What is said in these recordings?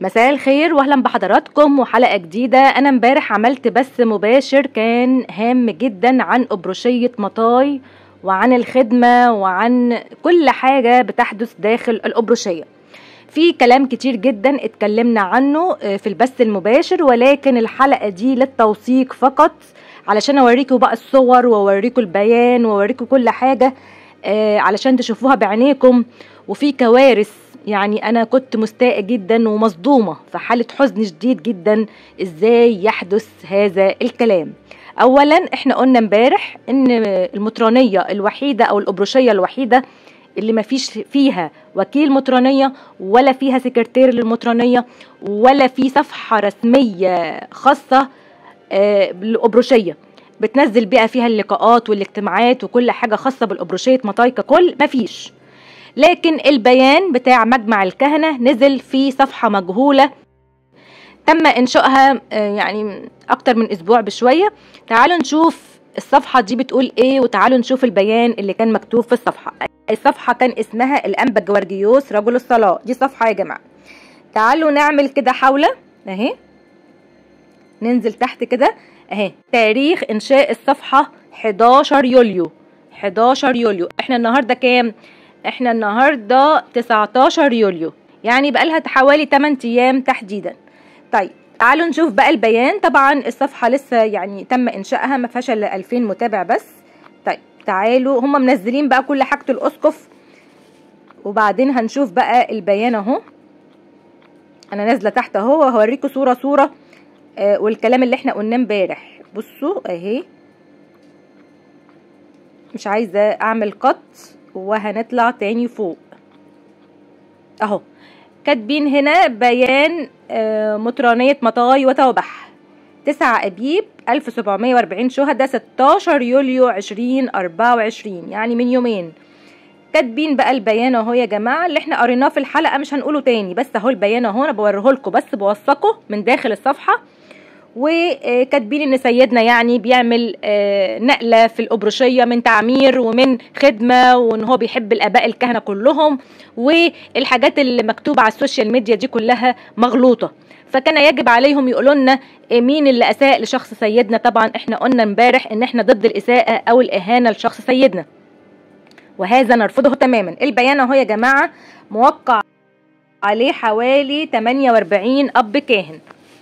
مساء الخير واهلا بحضراتكم وحلقه جديده انا امبارح عملت بث مباشر كان هام جدا عن ابروشيه مطاي وعن الخدمه وعن كل حاجه بتحدث داخل الابروشيه في كلام كتير جدا اتكلمنا عنه في البث المباشر ولكن الحلقه دي للتوثيق فقط علشان اوريكم بقى الصور واوريكم البيان واوريكم كل حاجه علشان تشوفوها بعينيكم وفي كوارث يعني انا كنت مستاءة جدا ومصدومة في حالة حزن شديد جدا ازاي يحدث هذا الكلام اولا احنا قلنا امبارح ان المطرانية الوحيدة او الابروشية الوحيدة اللي ما فيش فيها وكيل مطرانية ولا فيها سكرتير للمطرانية ولا في صفحة رسمية خاصة بالابروشية بتنزل بقى فيها اللقاءات والاجتماعات وكل حاجة خاصة بالابروشية مطاي ككل مفيش لكن البيان بتاع مجمع الكهنة نزل في صفحة مجهولة تم إنشائها يعني أكتر من أسبوع بشوية تعالوا نشوف الصفحة دي بتقول إيه وتعالوا نشوف البيان اللي كان مكتوب في الصفحة الصفحة كان اسمها الأنبا جوارجيوس رجل الصلاة دي صفحة يا جماعة تعالوا نعمل كده حولة أهي ننزل تحت كده أهي تاريخ إنشاء الصفحة 11 يوليو 11 يوليو احنا النهارده كام احنا النهارده 19 يوليو يعني بقالها حوالي 8 ايام تحديدا طيب تعالوا نشوف بقى البيان طبعا الصفحه لسه يعني تم انشائها ما فيهاش الا 2000 متابع بس طيب تعالوا هم منزلين بقى كل حاجه الاسقف وبعدين هنشوف بقى البيان اهو انا نازله تحت اهو وهوريكم صوره صوره آه والكلام اللي احنا قلناه امبارح بصوا اهي مش عايزه اعمل قط وهنطلع تاني فوق اهو كاتبين هنا بيان مطرانية مطاي وتوبح تسعة أبيب 1740 شهداء 16 يوليو 2024 يعني من يومين كاتبين بقى البيان اهو يا جماعة اللي احنا قريناه في الحلقة مش هنقوله تاني بس اهو البيان اهو انا بوريه لكم بس بوثقه من داخل الصفحة وكاتبين ان سيدنا يعني بيعمل نقله في الابروشيه من تعمير ومن خدمه وان هو بيحب الاباء الكهنه كلهم والحاجات اللي مكتوبه على السوشيال ميديا دي كلها مغلوطه فكان يجب عليهم يقولوا لنا مين اللي اساء لشخص سيدنا طبعا احنا قلنا امبارح ان احنا ضد الاساءه او الاهانه لشخص سيدنا وهذا نرفضه تماما البيان اهو يا جماعه موقع عليه حوالي 48 اب كاهن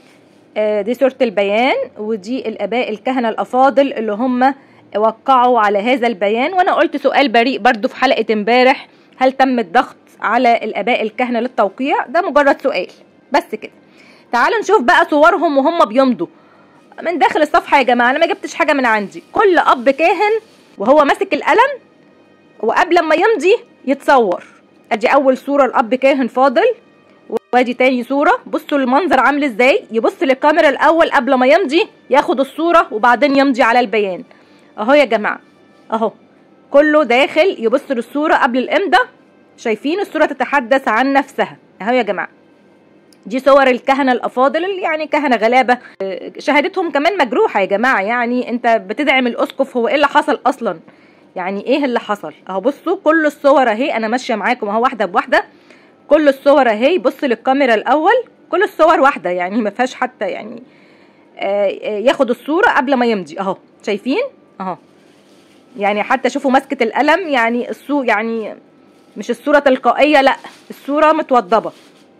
دي صورة البيان ودي الآباء الكهنة الأفاضل اللي هم وقعوا على هذا البيان وأنا قلت سؤال بريء برضو في حلقة امبارح هل تم الضغط على الآباء الكهنة للتوقيع ده مجرد سؤال بس كده تعالوا نشوف بقى صورهم وهم بيمضوا من داخل الصفحة يا جماعة أنا ما جبتش حاجة من عندي كل أب كاهن وهو ماسك القلم وقبل ما يمضي يتصور ادي اول صورة الاب كاهن فاضل وادي تاني صورة بصوا المنظر عامل ازاي يبص للكاميرا الاول قبل ما يمضي ياخد الصورة وبعدين يمضي على البيان اهو يا جماعة اهو كله داخل يبص للصورة قبل الامضاء شايفين الصورة تتحدث عن نفسها اهو يا جماعة دي صور الكهنة الأفاضل يعني كهنة غلابة شهادتهم كمان مجروحة يا جماعة يعني أنت بتدعم الأسقف هو إيه اللي حصل أصلا يعني إيه اللي حصل أهو بصوا كل الصور أهي أنا ماشية معاكم أهو واحدة بواحدة كل الصور اهي بص للكاميرا الاول كل الصور واحده يعني ما فيهاش حتى يعني آه ياخد الصوره قبل ما يمضي اهو شايفين اهو يعني حتى شوفوا ماسكه القلم يعني الصو يعني مش الصوره تلقائيه لا الصوره متوضبه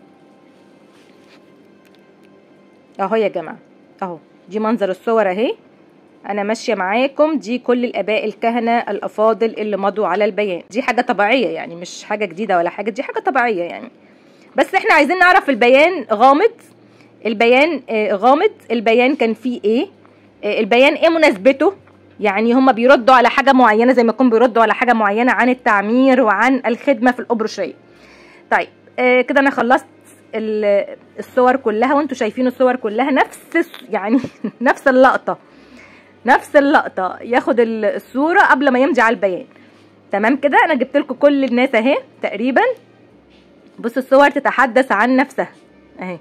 اهو يا جماعه اهو دي منظر الصور اهي انا ماشيه معاكم دي كل الاباء الكهنه الافاضل اللي مضوا على البيان دي حاجه طبيعيه يعني مش حاجه جديده ولا حاجه دي حاجه طبيعيه يعني بس احنا عايزين نعرف البيان غامض البيان آه غامض البيان كان فيه ايه آه البيان ايه مناسبته يعني هم بيردوا على حاجه معينه زي ما يكون بيردوا على حاجه معينه عن التعمير وعن الخدمه في الابروشيه طيب آه كده انا خلصت الصور كلها وانتوا شايفين الصور كلها نفس يعني نفس اللقطه نفس اللقطة ياخد الصورة قبل ما يمضي على البيان تمام كده انا جبت لكم كل الناس اهي تقريبا بصوا الصور تتحدث عن نفسها اهي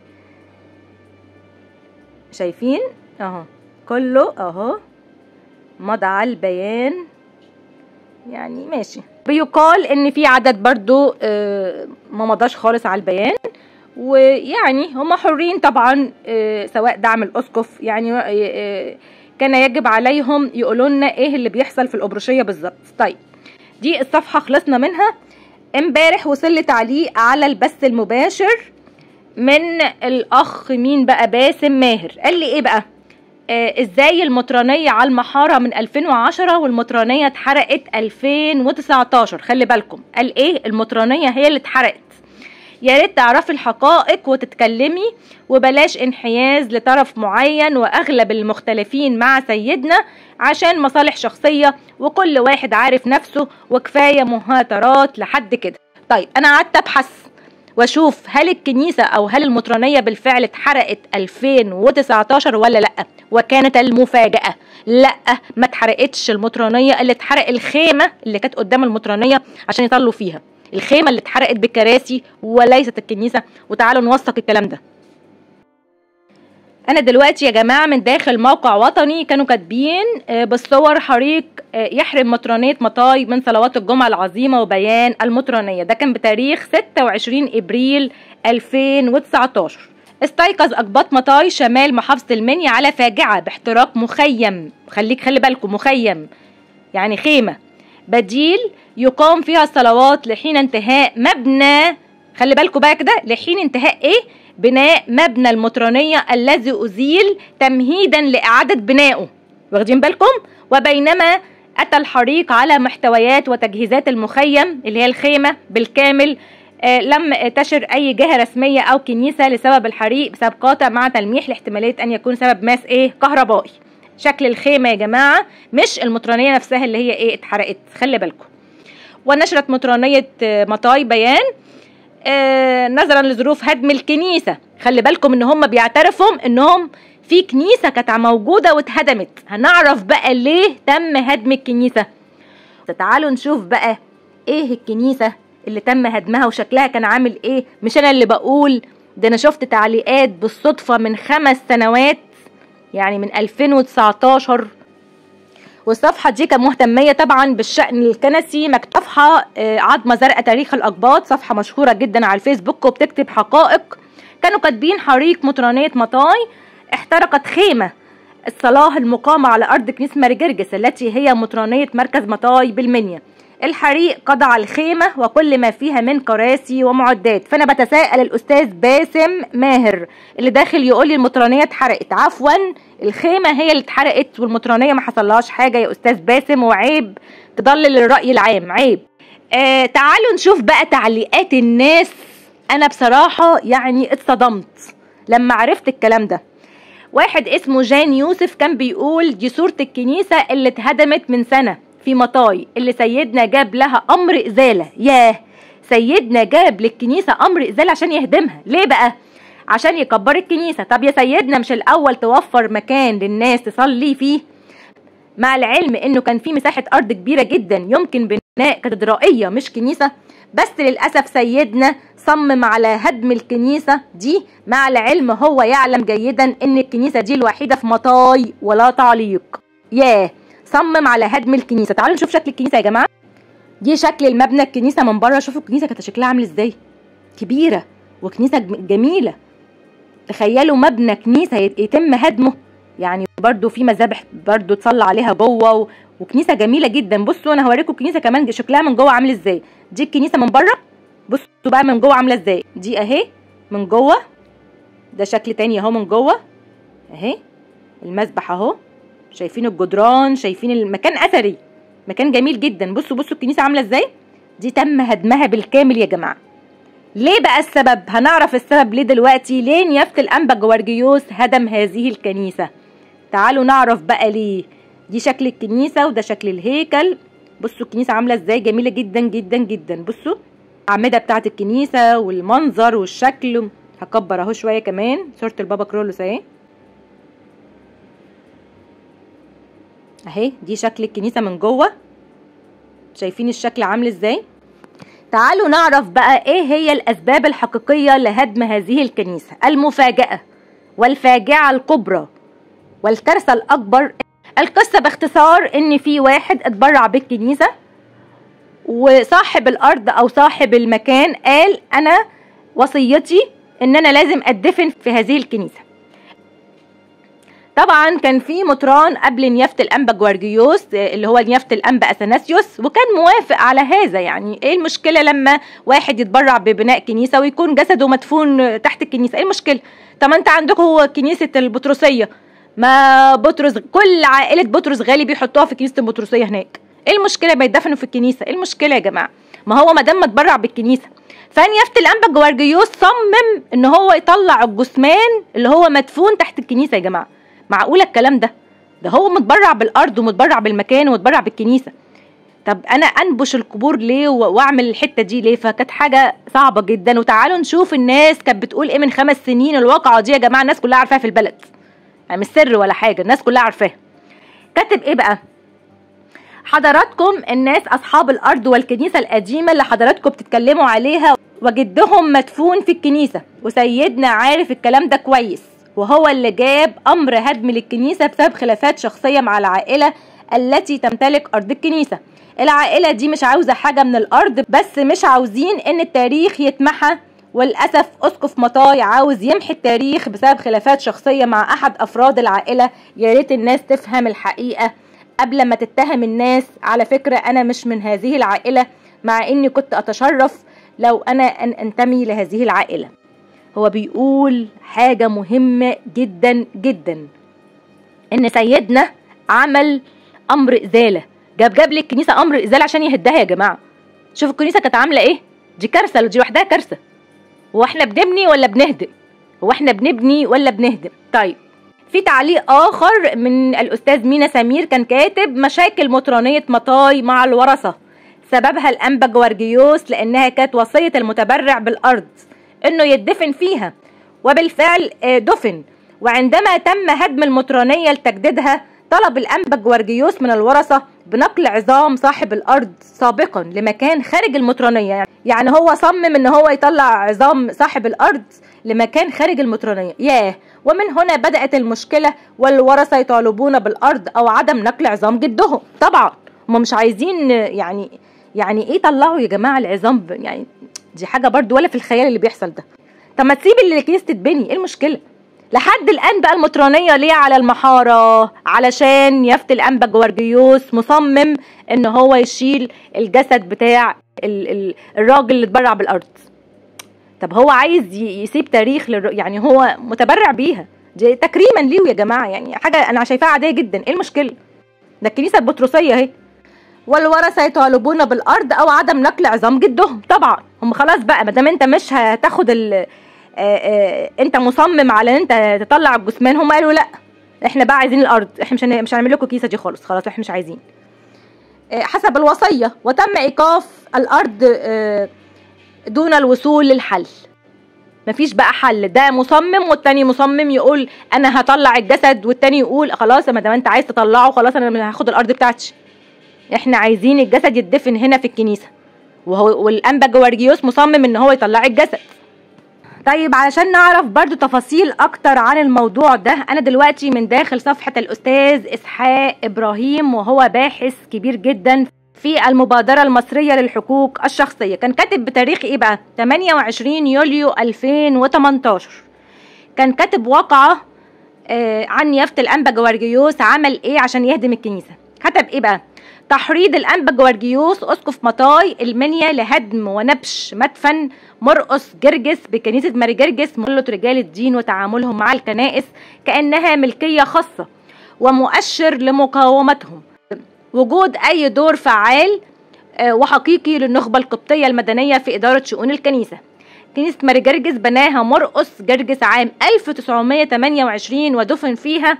شايفين اهو كله اهو مضى على البيان يعني ماشي بيقال ان في عدد برضو آه، ما مضاش خالص على البيان ويعني هم حرين طبعا آه، سواء دعم الاسقف يعني آه، آه، كان يجب عليهم يقولوا لنا ايه اللي بيحصل في الابرشيه بالظبط طيب دي الصفحه خلصنا منها امبارح وصل لي تعليق على البث المباشر من الاخ مين بقى باسم ماهر قال لي ايه بقى آه ازاي المطرانيه على المحاره من 2010 والمطرانيه اتحرقت 2019 خلي بالكم قال ايه المطرانيه هي اللي اتحرقت يا ريت تعرفي الحقائق وتتكلمي وبلاش انحياز لطرف معين واغلب المختلفين مع سيدنا عشان مصالح شخصيه وكل واحد عارف نفسه وكفايه مهاترات لحد كده طيب انا قعدت ابحث واشوف هل الكنيسه او هل المطرانيه بالفعل اتحرقت 2019 ولا لا وكانت المفاجاه لا ما اتحرقتش المطرانيه اللي اتحرق الخيمه اللي كانت قدام المطرانيه عشان يصلوا فيها الخيمه اللي اتحرقت بالكراسي وليست الكنيسه وتعالوا نوثق الكلام ده انا دلوقتي يا جماعه من داخل موقع وطني كانوا كاتبين آه، بالصور حريق آه، يحرم مطرانيه مطاي من صلوات الجمعه العظيمه وبيان المطرانيه ده كان بتاريخ 26 ابريل 2019 استيقظ اقباط مطاي شمال محافظه المنيا على فاجعه باحتراق مخيم خليك خلي بالكم مخيم يعني خيمه بديل يقام فيها الصلوات لحين انتهاء مبنى خلي بالكم بقى كده لحين انتهاء ايه بناء مبنى المطرانية الذي أزيل تمهيدا لإعادة بنائه واخدين بالكم وبينما أتى الحريق على محتويات وتجهيزات المخيم اللي هي الخيمة بالكامل آه لم تشر أي جهة رسمية أو كنيسة لسبب الحريق بسبب قاطع مع تلميح لاحتمالية أن يكون سبب ماس إيه كهربائي شكل الخيمة يا جماعة مش المطرانية نفسها اللي هي إيه اتحرقت خلي بالكم ونشرت مطرانية آه، مطاي بيان آه، نظرا لظروف هدم الكنيسة خلي بالكم ان هم بيعترفوا انهم في كنيسة كانت موجودة واتهدمت هنعرف بقى ليه تم هدم الكنيسة تعالوا نشوف بقى ايه الكنيسة اللي تم هدمها وشكلها كان عامل ايه مش انا اللي بقول ده انا شفت تعليقات بالصدفة من خمس سنوات يعني من 2019 والصفحة دي كان مهتمية طبعا بالشأن الكنسي مكتوب صفحة آه، عظمة زرقاء تاريخ الأقباط صفحة مشهورة جدا على الفيسبوك وبتكتب حقائق كانوا كاتبين حريق مطرانية مطاي احترقت خيمة الصلاة المقامة على أرض كنيسة مارجرجس التي هي مطرانية مركز مطاي بالمنيا الحريق قضى على الخيمة وكل ما فيها من كراسي ومعدات فأنا بتساءل الأستاذ باسم ماهر اللي داخل يقول لي المطرانية اتحرقت عفوا الخيمة هي اللي اتحرقت والمطرانية ما حصلهاش حاجة يا أستاذ باسم وعيب تضلل الرأي العام عيب آه تعالوا نشوف بقى تعليقات الناس أنا بصراحة يعني اتصدمت لما عرفت الكلام ده واحد اسمه جان يوسف كان بيقول دي صورة الكنيسة اللي اتهدمت من سنة في مطاي اللي سيدنا جاب لها أمر إزالة ياه سيدنا جاب للكنيسة أمر إزالة عشان يهدمها ليه بقى؟ عشان يكبر الكنيسة طب يا سيدنا مش الأول توفر مكان للناس تصلي فيه مع العلم انه كان في مساحة ارض كبيرة جدا يمكن بناء كاتدرائية مش كنيسة بس للأسف سيدنا صمم على هدم الكنيسة دي مع العلم هو يعلم جيدا ان الكنيسة دي الوحيدة في مطاي ولا تعليق ياه صمم على هدم الكنيسة تعالوا نشوف شكل الكنيسة يا جماعة دي شكل المبنى الكنيسة من بره شوفوا الكنيسة كانت شكلها عامل ازاي كبيرة وكنيسة جم- جميلة تخيلوا مبنى كنيسة يت- يتم هدمه يعني برضو في مذابح برضو تصلى عليها جوه و... وكنيسة جميلة جدا بصوا انا هوريكم الكنيسة كمان شكلها من جوه عامل ازاي دي الكنيسة من بره بصوا بقى من جوه عاملة ازاي دي اهي من جوه ده شكل تاني اهو من جوه اهي المسبح اهو شايفين الجدران شايفين المكان اثري مكان جميل جدا بصوا بصوا الكنيسة عاملة ازاي دي تم هدمها بالكامل يا جماعة ليه بقى السبب هنعرف السبب ليه دلوقتي ليه نيافة الأنبا جوارجيوس هدم هذه الكنيسة تعالوا نعرف بقى ليه دي شكل الكنيسة وده شكل الهيكل بصوا الكنيسة عاملة ازاي جميلة جدا جدا جدا بصوا الأعمدة بتاعت الكنيسة والمنظر والشكل هكبر اهو شوية كمان صورة البابا كرولوس اهي اهي دي شكل الكنيسة من جوه شايفين الشكل عامل ازاي تعالوا نعرف بقى ايه هي الاسباب الحقيقية لهدم هذه الكنيسة المفاجأة والفاجعة الكبرى والكارثة الاكبر القصة باختصار ان في واحد اتبرع بالكنيسة وصاحب الارض او صاحب المكان قال انا وصيتي ان انا لازم ادفن في هذه الكنيسه طبعا كان في مطران قبل نيافه الانبا جوارجيوس اللي هو نيافه الانبا اثناسيوس وكان موافق على هذا يعني ايه المشكله لما واحد يتبرع ببناء كنيسه ويكون جسده مدفون تحت الكنيسه ايه المشكله طب ما انت عندكم كنيسه البطرسيه ما بطرس كل عائله بطرس غالي بيحطوها في كنيسه البطرسيه هناك ايه المشكله ما يدفنوا في الكنيسه ايه المشكله يا جماعه ما هو ما دام متبرع بالكنيسه فنيافه الانبا جوارجيوس صمم ان هو يطلع الجثمان اللي هو مدفون تحت الكنيسه يا جماعه معقوله الكلام ده ده هو متبرع بالارض ومتبرع بالمكان ومتبرع بالكنيسه طب انا انبش القبور ليه واعمل الحته دي ليه فكانت حاجه صعبه جدا وتعالوا نشوف الناس كانت بتقول ايه من خمس سنين الواقعه دي يا جماعه الناس كلها عارفاها في البلد يعني مش سر ولا حاجه الناس كلها عارفاها كاتب ايه بقى حضراتكم الناس اصحاب الارض والكنيسه القديمه اللي حضراتكم بتتكلموا عليها وجدهم مدفون في الكنيسه وسيدنا عارف الكلام ده كويس وهو اللي جاب امر هدم للكنيسه بسبب خلافات شخصيه مع العائله التي تمتلك ارض الكنيسه العائله دي مش عاوزه حاجه من الارض بس مش عاوزين ان التاريخ يتمحى وللاسف اسقف مطاي عاوز يمحي التاريخ بسبب خلافات شخصيه مع احد افراد العائله يا ريت الناس تفهم الحقيقه قبل ما تتهم الناس على فكره انا مش من هذه العائله مع اني كنت اتشرف لو انا ان انتمي لهذه العائله هو بيقول حاجه مهمه جدا جدا ان سيدنا عمل امر ازاله جاب جاب للكنيسه امر ازاله عشان يهدها يا جماعه شوفوا الكنيسه كانت عامله ايه دي كارثه دي لوحدها كارثه هو احنا بنبني ولا بنهدم هو احنا بنبني ولا بنهدم طيب في تعليق اخر من الاستاذ مينا سمير كان كاتب مشاكل مطرانيه مطاي مع الورثه سببها الانبا جوارجيوس لانها كانت وصيه المتبرع بالارض انه يدفن فيها وبالفعل دفن وعندما تم هدم المطرانيه لتجديدها طلب الانبا جوارجيوس من الورثه بنقل عظام صاحب الارض سابقا لمكان خارج المطرانيه يعني هو صمم ان هو يطلع عظام صاحب الارض لمكان خارج المطرانيه ياه ومن هنا بدات المشكله والورثه يطالبون بالارض او عدم نقل عظام جدهم طبعا هم مش عايزين يعني يعني ايه طلعوا يا جماعه العظام يعني دي حاجه برضو ولا في الخيال اللي بيحصل ده طب ما تسيب اللي الكنيسه تتبني ايه المشكله لحد الان بقى المطرانيه ليه على المحاره علشان يافت الانبا جوارجيوس مصمم ان هو يشيل الجسد بتاع ال ال الراجل اللي اتبرع بالارض طب هو عايز يسيب تاريخ للر... يعني هو متبرع بيها دي تكريما ليه يا جماعه يعني حاجه انا شايفاها عاديه جدا ايه المشكله ده الكنيسه البطرسيه اهي والورثه يطالبون بالارض او عدم نقل عظام جدهم طبعا هم خلاص بقى ما دام انت مش هتاخد ال آآ آآ انت مصمم على ان انت تطلع الجثمان هم قالوا لا احنا بقى عايزين الارض احنا مش مش هنعمل لكم الكيسه دي خالص خلاص احنا مش عايزين حسب الوصيه وتم ايقاف الارض دون الوصول للحل مفيش بقى حل ده مصمم والتاني مصمم يقول انا هطلع الجسد والتاني يقول خلاص ما دام انت عايز تطلعه خلاص انا هاخد الارض بتاعتي احنا عايزين الجسد يدفن هنا في الكنيسه وهو والانبا جوارجيوس مصمم ان هو يطلع الجسد طيب علشان نعرف برضو تفاصيل اكتر عن الموضوع ده انا دلوقتي من داخل صفحة الاستاذ اسحاق ابراهيم وهو باحث كبير جدا في المبادرة المصرية للحقوق الشخصية كان كاتب بتاريخ ايه بقى 28 يوليو 2018 كان كاتب واقعة آه عن يافت الانبا جوارجيوس عمل ايه عشان يهدم الكنيسة كتب ايه بقى تحريض الانبا جوارجيوس اسقف مطاي المنيا لهدم ونبش مدفن مرقس جرجس بكنيسة ماري جرجس ملة رجال الدين وتعاملهم مع الكنائس كأنها ملكية خاصة ومؤشر لمقاومتهم وجود أي دور فعال وحقيقي للنخبة القبطية المدنية في إدارة شؤون الكنيسة كنيسة ماري جرجس بناها مرقس جرجس عام 1928 ودفن فيها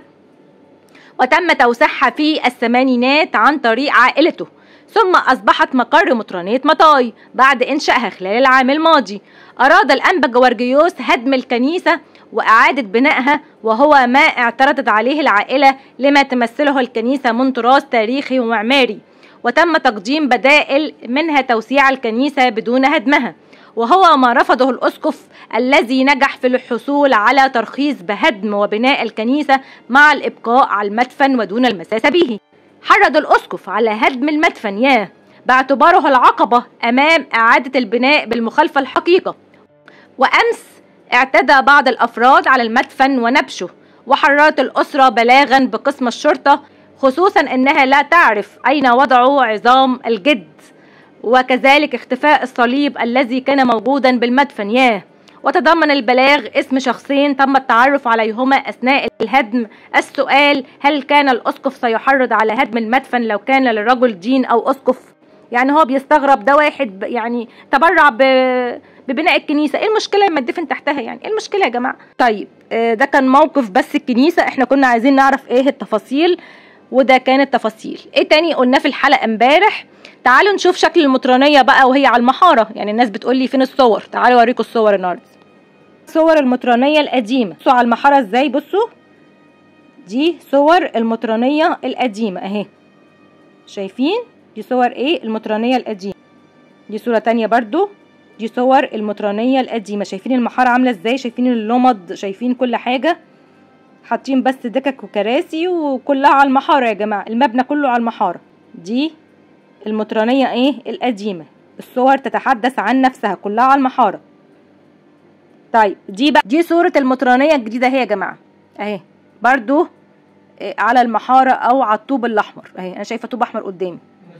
وتم توسيعها في الثمانينات عن طريق عائلته ثم أصبحت مقر مطرانية مطاي بعد إنشائها خلال العام الماضي أراد الأنبا جوارجيوس هدم الكنيسة وإعادة بنائها وهو ما اعترضت عليه العائلة لما تمثله الكنيسة من تراث تاريخي ومعماري وتم تقديم بدائل منها توسيع الكنيسة بدون هدمها وهو ما رفضه الأسقف الذي نجح في الحصول على ترخيص بهدم وبناء الكنيسة مع الإبقاء على المدفن ودون المساس به حرض الأسقف على هدم المدفن ياه باعتباره العقبة أمام إعادة البناء بالمخالفة الحقيقة وأمس اعتدى بعض الأفراد على المدفن ونبشه وحررت الأسرة بلاغا بقسم الشرطة خصوصا أنها لا تعرف أين وضعوا عظام الجد وكذلك اختفاء الصليب الذي كان موجودا بالمدفن ياه وتضمن البلاغ اسم شخصين تم التعرف عليهما أثناء الهدم السؤال هل كان الأسقف سيحرض على هدم المدفن لو كان للرجل دين أو أسقف يعني هو بيستغرب ده واحد يعني تبرع ببناء الكنيسه ايه المشكله لما تدفن تحتها يعني ايه المشكله يا جماعه طيب ده كان موقف بس الكنيسه احنا كنا عايزين نعرف ايه التفاصيل وده كان التفاصيل ايه تاني قلناه في الحلقه امبارح تعالوا نشوف شكل المطرانيه بقى وهي على المحاره يعني الناس بتقول لي فين الصور تعالوا اوريكم الصور النهارده صور المطرانيه القديمه بصوا على المحاره ازاي بصوا دي صور المطرانيه القديمه اهي شايفين دي صور ايه المطرانيه القديمه دي صوره تانية برضو دي صور المطرانيه القديمه شايفين المحاره عامله ازاي شايفين اللمض شايفين كل حاجه حاطين بس دكك وكراسي وكلها على المحاره يا جماعه المبنى كله على المحاره دي المطرانيه ايه القديمه الصور تتحدث عن نفسها كلها على المحاره طيب دي بقى دي صوره المطرانيه الجديده اهي يا جماعه اهي برضو على المحاره او على الطوب الاحمر اهي انا شايفه طوب احمر قدامي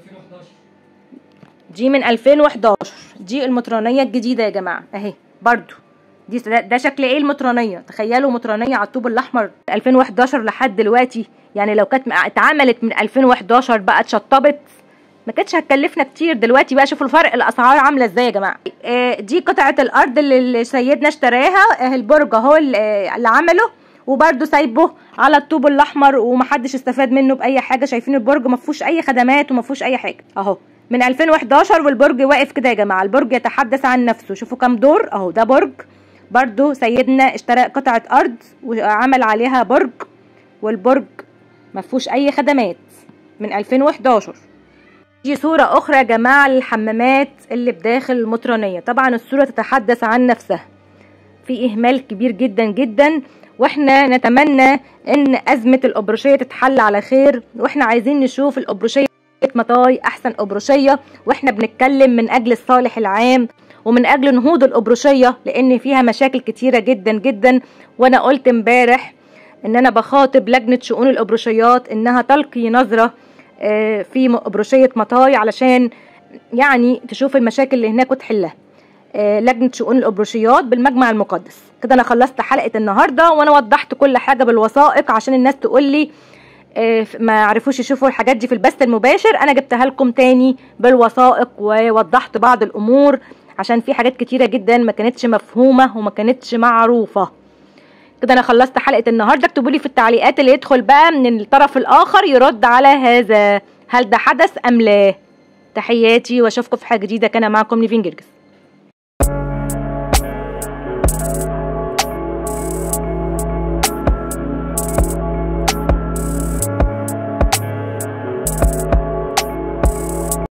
دي من 2011 دي المطرانيه الجديده يا جماعه اهي برضو دي ده شكل ايه المطرانيه تخيلوا مطرانيه على الطوب الاحمر 2011 لحد دلوقتي يعني لو كانت اتعملت من 2011 بقى اتشطبت ما كانتش هتكلفنا كتير دلوقتي بقى شوفوا الفرق الاسعار عامله ازاي يا جماعه آه دي قطعه الارض اللي سيدنا اشتراها آه البرج اهو اللي عمله وبرده سايبه على الطوب الاحمر ومحدش استفاد منه باي حاجه شايفين البرج ما فيهوش اي خدمات وما فيهوش اي حاجه اهو من 2011 والبرج واقف كده يا جماعه البرج يتحدث عن نفسه شوفوا كام دور اهو ده برج برضو سيدنا اشترى قطعة أرض وعمل عليها برج والبرج مفهوش أي خدمات من 2011 دي صورة أخرى يا جماعة للحمامات اللي بداخل المطرانية طبعا الصورة تتحدث عن نفسها في إهمال كبير جدا جدا واحنا نتمنى ان أزمة الأبرشية تتحل على خير واحنا عايزين نشوف الأبرشية مطاي أحسن أبرشية واحنا بنتكلم من أجل الصالح العام ومن اجل نهوض الابروشيه لان فيها مشاكل كتيره جدا جدا وانا قلت امبارح ان انا بخاطب لجنه شؤون الابروشيات انها تلقي نظره في ابروشيه مطاي علشان يعني تشوف المشاكل اللي هناك وتحلها لجنه شؤون الابروشيات بالمجمع المقدس كده انا خلصت حلقه النهارده وانا وضحت كل حاجه بالوثائق عشان الناس تقول لي ما عرفوش يشوفوا الحاجات دي في البث المباشر انا جبتها لكم تاني بالوثائق ووضحت بعض الامور عشان في حاجات كتيره جدا ما كانتش مفهومه وما كانتش معروفه كده انا خلصت حلقه النهارده اكتبوا لي في التعليقات اللي يدخل بقى من الطرف الاخر يرد على هذا هل ده حدث ام لا تحياتي واشوفكم في حاجه جديده كان معكم نيفين جرجس